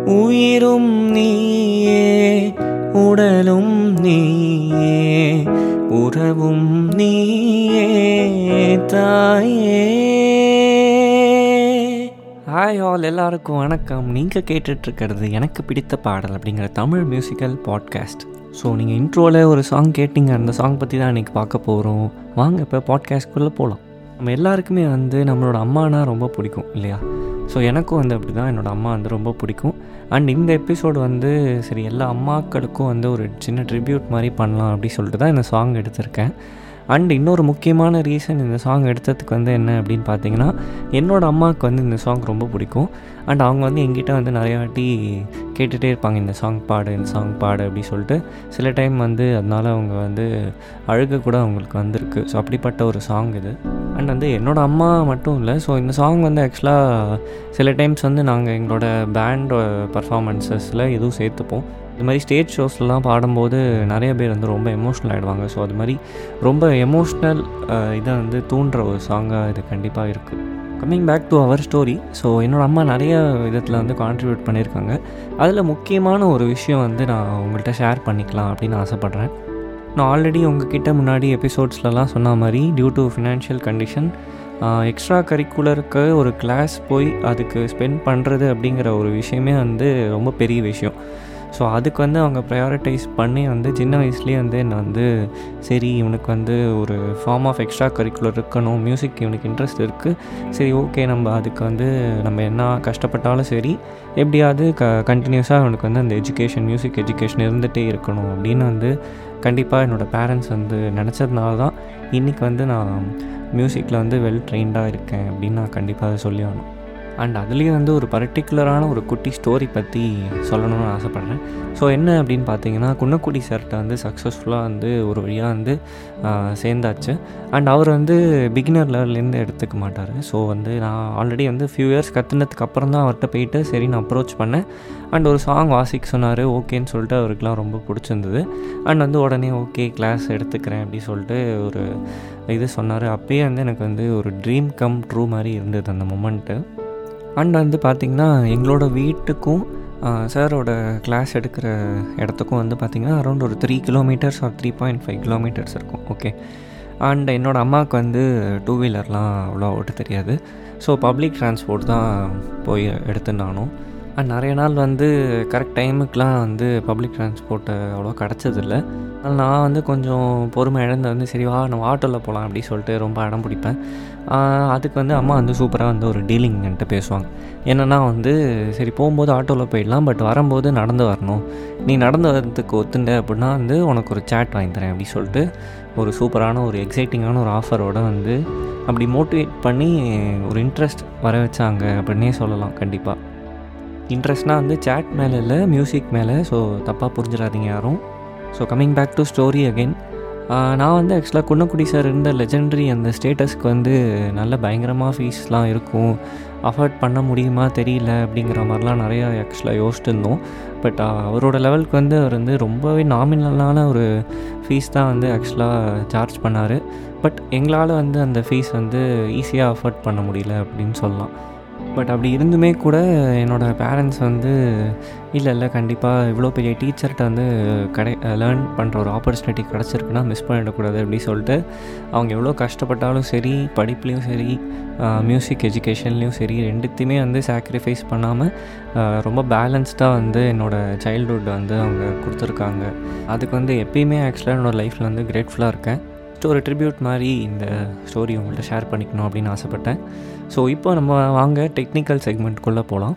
உயிரும் நீயே உடலும் நீயே உறவும் நீயே தாயே ஹாய் ஆல் எல்லாருக்கும் வணக்கம் நீங்கள் கேட்டுட்ருக்கிறது எனக்கு பிடித்த பாடல் அப்படிங்கிற தமிழ் மியூசிக்கல் பாட்காஸ்ட் ஸோ நீங்கள் இன்ட்ரோவில் ஒரு சாங் கேட்டிங்க அந்த சாங் பற்றி தான் இன்றைக்கி பார்க்க போகிறோம் வாங்க இப்போ பாட்காஸ்ட்குள்ளே போகலாம் நம்ம எல்லாருக்குமே வந்து நம்மளோட அம்மானா ரொம்ப பிடிக்கும் இல்லையா ஸோ எனக்கும் வந்து அப்படி தான் என்னோடய அம்மா வந்து ரொம்ப பிடிக்கும் அண்ட் இந்த எபிசோடு வந்து சரி எல்லா அம்மாக்களுக்கும் வந்து ஒரு சின்ன ட்ரிபியூட் மாதிரி பண்ணலாம் அப்படி சொல்லிட்டு தான் இந்த சாங் எடுத்திருக்கேன் அண்ட் இன்னொரு முக்கியமான ரீசன் இந்த சாங் எடுத்ததுக்கு வந்து என்ன அப்படின்னு பார்த்தீங்கன்னா என்னோடய அம்மாவுக்கு வந்து இந்த சாங் ரொம்ப பிடிக்கும் அண்ட் அவங்க வந்து எங்கிட்ட வந்து நிறையா வாட்டி கேட்டுகிட்டே இருப்பாங்க இந்த சாங் பாடு இந்த சாங் பாடு அப்படி சொல்லிட்டு சில டைம் வந்து அதனால் அவங்க வந்து அழுக கூட அவங்களுக்கு வந்திருக்கு ஸோ அப்படிப்பட்ட ஒரு சாங் இது அண்ட் வந்து என்னோடய அம்மா மட்டும் இல்லை ஸோ இந்த சாங் வந்து ஆக்சுவலாக சில டைம்ஸ் வந்து நாங்கள் எங்களோட பேண்ட் பர்ஃபாமன்ஸஸில் எதுவும் சேர்த்துப்போம் இது மாதிரி ஸ்டேஜ் ஷோஸ்லாம் பாடும்போது நிறைய பேர் வந்து ரொம்ப எமோஷ்னல் ஆகிடுவாங்க ஸோ அது மாதிரி ரொம்ப எமோஷ்னல் இதை வந்து தூண்டுற ஒரு சாங்காக இது கண்டிப்பாக இருக்குது coming back to our story so என்னோடய அம்மா நிறைய விதத்தில் வந்து கான்ட்ரிபியூட் பண்ணியிருக்காங்க அதில் முக்கியமான ஒரு விஷயம் வந்து நான் உங்கள்கிட்ட ஷேர் பண்ணிக்கலாம் அப்படின்னு ஆசைப்பட்றேன் நான் ஆல்ரெடி உங்ககிட்ட முன்னாடி எபிசோட்ஸ்லலாம் சொன்ன மாதிரி due to financial condition extra கரிக்குலருக்கு ஒரு கிளாஸ் போய் அதுக்கு ஸ்பெண்ட் பண்ணுறது அப்படிங்கிற ஒரு விஷயமே வந்து ரொம்ப பெரிய விஷயம் ஸோ அதுக்கு வந்து அவங்க ப்ரையாரிட்டைஸ் பண்ணி வந்து சின்ன வயசுலேயே வந்து என்னை வந்து சரி இவனுக்கு வந்து ஒரு ஃபார்ம் ஆஃப் எக்ஸ்ட்ரா கரிக்குலர் இருக்கணும் மியூசிக் இவனுக்கு இன்ட்ரெஸ்ட் இருக்குது சரி ஓகே நம்ம அதுக்கு வந்து நம்ம என்ன கஷ்டப்பட்டாலும் சரி எப்படியாவது க கண்டினியூஸாக அவனுக்கு வந்து அந்த எஜுகேஷன் மியூசிக் எஜுகேஷன் இருந்துகிட்டே இருக்கணும் அப்படின்னு வந்து கண்டிப்பாக என்னோடய பேரண்ட்ஸ் வந்து நினச்சதுனால தான் இன்றைக்கி வந்து நான் மியூசிக்கில் வந்து வெல் ட்ரெயின்டாக இருக்கேன் அப்படின்னு நான் கண்டிப்பாக சொல்லி ஆகணும் அண்ட் அதுலேயும் வந்து ஒரு பர்டிகுலரான ஒரு குட்டி ஸ்டோரி பற்றி சொல்லணும்னு ஆசைப்பட்றேன் ஸோ என்ன அப்படின்னு பார்த்தீங்கன்னா குன்னக்குடி சார்கிட்ட வந்து சக்ஸஸ்ஃபுல்லாக வந்து ஒரு வழியாக வந்து சேர்ந்தாச்சு அண்ட் அவர் வந்து பிகினர் லெவல்லேருந்து எடுத்துக்க மாட்டார் ஸோ வந்து நான் ஆல்ரெடி வந்து ஃபியூ இயர்ஸ் கற்றுனதுக்கு அப்புறம் தான் அவர்கிட்ட போயிட்டு சரி நான் அப்ரோச் பண்ணேன் அண்ட் ஒரு சாங் வாசிக்க சொன்னார் ஓகேன்னு சொல்லிட்டு அவருக்குலாம் ரொம்ப பிடிச்சிருந்தது அண்ட் வந்து உடனே ஓகே கிளாஸ் எடுத்துக்கிறேன் அப்படி சொல்லிட்டு ஒரு இது சொன்னார் அப்போயே வந்து எனக்கு வந்து ஒரு ட்ரீம் கம் ட்ரூ மாதிரி இருந்தது அந்த மொமெண்ட்டு அண்ட் வந்து பார்த்திங்கன்னா எங்களோட வீட்டுக்கும் சாரோட கிளாஸ் எடுக்கிற இடத்துக்கும் வந்து பார்த்திங்கன்னா அரௌண்ட் ஒரு three kilometres or three point five kilometres இருக்கும் ஓகே அண்ட் என்னோடய அம்மாவுக்கு வந்து டூ வீலர்லாம் அவ்வளோ ஓட்ட தெரியாது ஸோ பப்ளிக் ட்ரான்ஸ்போர்ட் தான் போய் எடுத்து நானும் அண்ட் நிறைய நாள் வந்து கரெக்ட் டைமுக்கெலாம் வந்து பப்ளிக் ட்ரான்ஸ்போர்ட்டை அவ்வளோ கிடச்சதில்ல அதனால் நான் வந்து கொஞ்சம் பொறுமை இழந்து வந்து சரி வா நம்ம ஆட்டோவில் போகலாம் அப்படி சொல்லிட்டு ரொம்ப அடம் பிடிப்பேன் அதுக்கு வந்து அம்மா வந்து சூப்பராக வந்து ஒரு டீலிங் என்கிட்ட பேசுவாங்க என்னென்னா வந்து சரி போகும்போது ஆட்டோவில் போயிடலாம் பட் வரும்போது நடந்து வரணும் நீ நடந்து வரதுக்கு ஒத்துண்ட அப்படின்னா வந்து உனக்கு ஒரு சேட் வாங்கி தரேன் அப்படி சொல்லிட்டு ஒரு சூப்பரான ஒரு எக்ஸைட்டிங்கான ஒரு ஆஃபரோட வந்து அப்படி மோட்டிவேட் பண்ணி ஒரு இன்ட்ரெஸ்ட் வர வச்சாங்க அப்படின்னே சொல்லலாம் கண்டிப்பாக இன்ட்ரெஸ்ட்னால் வந்து சேட் மேலே இல்லை மியூசிக் மேலே ஸோ தப்பாக புரிஞ்சிடாதீங்க யாரும் so coming back to story again நான் வந்து ஆக்சுவலாக குன்னக்குடி சார் இருந்த லெஜெண்டரி அந்த ஸ்டேட்டஸ்க்கு வந்து நல்ல பயங்கரமாக ஃபீஸ்லாம் இருக்கும் அஃபோர்ட் பண்ண முடியுமா தெரியல அப்படிங்கிற மாதிரிலாம் நிறையா ஆக்சுவலாக யோசிச்சுருந்தோம் பட் அவரோட லெவலுக்கு வந்து அவர் வந்து ரொம்பவே நாமினலான ஒரு ஃபீஸ் தான் வந்து ஆக்சுவலாக சார்ஜ் பண்ணார் பட் எங்களால் வந்து அந்த ஃபீஸ் வந்து ஈஸியாக அஃபோர்ட் பண்ண முடியல அப்படின்னு சொல்லலாம் பட் அப்படி இருந்துமே கூட என்னோடய பேரண்ட்ஸ் வந்து இல்லை இல்லை கண்டிப்பாக இவ்வளோ பெரிய டீச்சர்கிட்ட வந்து கடை லேர்ன் பண்ணுற ஒரு ஆப்பர்ச்சுனிட்டி கிடச்சிருக்குன்னா மிஸ் பண்ணிடக்கூடாது அப்படின்னு சொல்லிட்டு அவங்க எவ்வளோ கஷ்டப்பட்டாலும் சரி படிப்புலேயும் சரி மியூசிக் எஜுகேஷன்லேயும் சரி ரெண்டுத்தையுமே வந்து சாக்ரிஃபைஸ் பண்ணாமல் ரொம்ப பேலன்ஸ்டாக வந்து என்னோடய சைல்டுஹுட் வந்து அவங்க கொடுத்துருக்காங்க அதுக்கு வந்து எப்பயுமே ஆக்சுவலாக என்னோடய லைஃப்பில் வந்து கிரேட்ஃபுல்லாக இருக்கேன் ஒரு ட்ரிபியூட் மாதிரி இந்த ஸ்டோரி உங்கள்கிட்ட ஷேர் பண்ணிக்கணும் அப்படின்னு ஆசைப்பட்டேன் ஸோ இப்போ நம்ம வாங்க டெக்னிக்கல் செக்மெண்ட்குள்ளே போகலாம்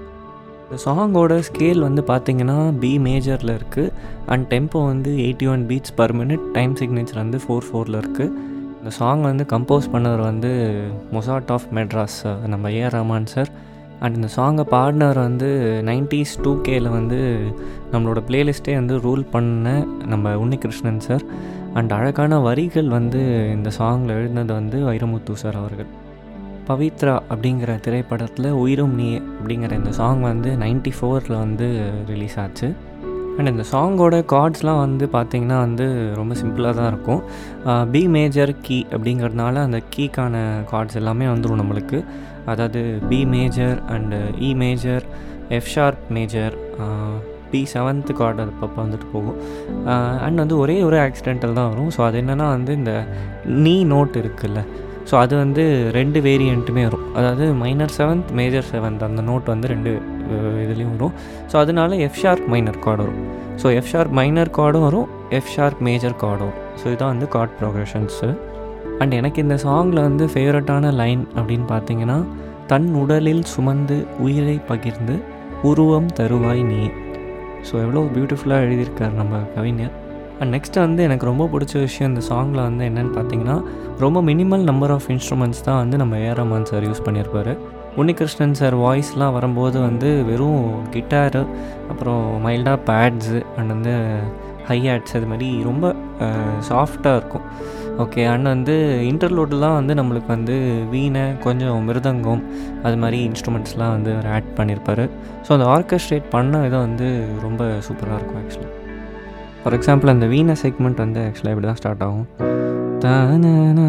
இந்த சாங்கோட ஸ்கேல் வந்து பார்த்திங்கன்னா பி மேஜரில் இருக்குது அண்ட் டெம்போ வந்து eighty one beats per minute time signature வந்து ஃபோர் ஃபோரில் இருக்குது இந்த சாங் வந்து கம்போஸ் பண்ணவர் வந்து மொசாட் ஆஃப் மெட்ராஸ் நம்ம ஏஆர் ரஹ்மான் சார் அண்ட் இந்த சாங்கை பாடினவர் வந்து நைன்டிஸ் டூ கேல வந்து நம்மளோட ப்ளேலிஸ்ட்டே வந்து ரூல் பண்ண நம்ம உன்னிகிருஷ்ணன் சார் அண்ட் அழகான வரிகள் வந்து இந்த சாங்கில் எழுதினது வந்து வைரமுத்து சார் அவர்கள் பவித்ரா அப்படிங்கிற திரைப்படத்தில் உயிரும் நீ அப்படிங்கிற இந்த சாங் வந்து நைன்டி ஃபோரில் வந்து ரிலீஸ் ஆச்சு அண்ட் இந்த சாங்கோட கார்ட்ஸ்லாம் வந்து பார்த்திங்கன்னா வந்து ரொம்ப சிம்பிளாக தான் இருக்கும் பி மேஜர் கீ அப்படிங்கிறதுனால அந்த கீக்கான கார்ட்ஸ் எல்லாமே வந்துடும் நம்மளுக்கு அதாவது B major and E major F sharp major B seventh chord அது அப்பப்போ வந்துட்டு போகும் அண்ட் வந்து ஒரே ஒரு ஆக்சிடென்டல் தான் வரும் ஸோ அது என்னென்னா வந்து இந்த நீ நோட் இருக்குல்ல ஸோ அது வந்து ரெண்டு வேரியண்ட்டுமே வரும் அதாவது மைனர் செவன்த் மேஜர் செவன்த் அந்த நோட் வந்து ரெண்டு இதுலேயும் வரும் ஸோ அதனால எஃப் ஷார்ப் மைனர் கார்டு வரும் ஸோ எஃப் ஷார்ப் மைனர் கார்டும் வரும் எஃப் ஷார்ப் மேஜர் கார்டும் வரும் ஸோ இதுதான் வந்து கார்ட் ப்ரோக்ரஷன்ஸு அண்ட் எனக்கு இந்த சாங்கில் வந்து ஃபேவரட்டான லைன் அப்படின்னு பார்த்தீங்கன்னா தன் உடலில் சுமந்து உயிரை பகிர்ந்து உருவம் தருவாய் நீ ஸோ எவ்வளோ பியூட்டிஃபுல்லாக எழுதியிருக்கார் நம்ம கவிஞர் அண்ட் நெக்ஸ்ட் வந்து எனக்கு ரொம்ப பிடிச்ச விஷயம் இந்த சாங்கில் வந்து என்னென்னு பார்த்தீங்கன்னா ரொம்ப மினிமல் நம்பர் ஆஃப் இன்ஸ்ட்ருமெண்ட்ஸ் தான் வந்து நம்ம ஏஆர் ரஹ்மான் சார் யூஸ் பண்ணியிருப்பார் உன்னிகிருஷ்ணன் சார் வாய்ஸ்லாம் வரும்போது வந்து வெறும் கிட்டாரு அப்புறம் மைல்டாக பேட்ஸு அண்ட் வந்து ஹை ஹேட்ஸ் அது மாதிரி ரொம்ப சாஃப்டாக இருக்கும் ஓகே அண்ட் வந்து இன்டர்லோடெலாம் வந்து நம்மளுக்கு வந்து வீணை கொஞ்சம் மிருதங்கம் அது மாதிரி இன்ஸ்ட்ருமெண்ட்ஸ்லாம் வந்து அவர் ஆட் பண்ணியிருப்பார் ஸோ அந்த ஆர்கஸ்ட்ரேட் பண்ண இதை வந்து ரொம்ப சூப்பராக இருக்கும் ஆக்சுவலாக ஃபார் எக்ஸாம்பிள் அந்த வீணை செக்மெண்ட் வந்து ஆக்சுவலாக இப்படி தான் ஸ்டார்ட் ஆகும் தானா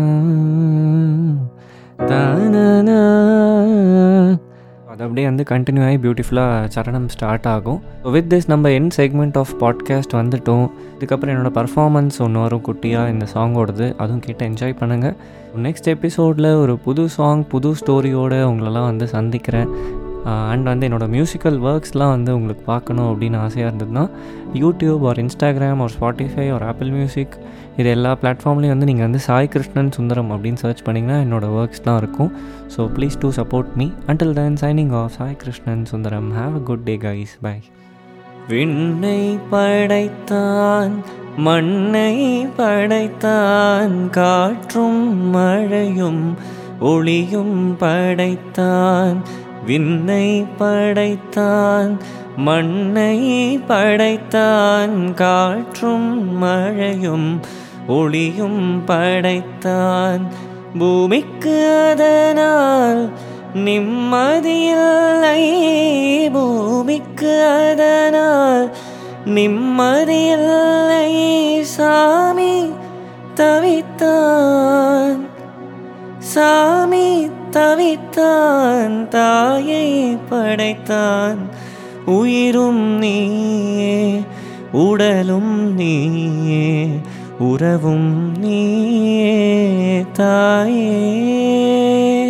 தானா அது அப்படியே வந்து கண்டினியூ ஆகி பியூட்டிஃபுல்லாக சரணம் ஸ்டார்ட் ஆகும் வித் திஸ் நம்ம என் செக்மெண்ட் ஆஃப் பாட்காஸ்ட் வந்துட்டோம் இதுக்கப்புறம் என்னோடய பர்ஃபார்மன்ஸ் ஒன்று வரும் குட்டியாக இந்த சாங்கோடது அதுவும் கேட்டு என்ஜாய் பண்ணுங்கள் நெக்ஸ்ட் எபிசோடில் ஒரு புது சாங் புது ஸ்டோரியோடு உங்களெல்லாம் வந்து சந்திக்கிறேன் அண்ட் வந்து என்னோடய மியூசிக்கல் ஒர்க்ஸ்லாம் வந்து உங்களுக்கு பார்க்கணும் அப்படின்னு ஆசையாக இருந்ததுன்னா யூடியூப் ஒரு இன்ஸ்டாகிராம் ஒரு ஸ்பாட்டிஃபை ஒரு ஆப்பிள் மியூசிக் இது எல்லா பிளாட்ஃபார்ம்லேயும் வந்து நீங்கள் வந்து சாய் கிருஷ்ணன் சுந்தரம் அப்படின்னு சர்ச் பண்ணிங்கன்னா என்னோடய ஒர்க்ஸ்லாம் இருக்கும் so please do support me until then signing off Sai Krishnan Sundaram have a good day guys bye விண்ணை படைத்தான் மண்ணை படைத்தான் காற்றும் மழையும் ஒளியும் படைத்தான் விண்ணை படைத்தான் மண்ணை படைத்தான் காற்றும் மழையும் ஒளியும் படைத்தான் பூமிக்கு அதனால் நிம்மதியில்லை பூமிக்கு அதனால் நிம்மதியில்லை சாமி தவித்தான் சாமி தவித்தான் தாயை படைத்தான் உயிரும் நீயே உடலும் நீயே உறவும் நீயே தாயே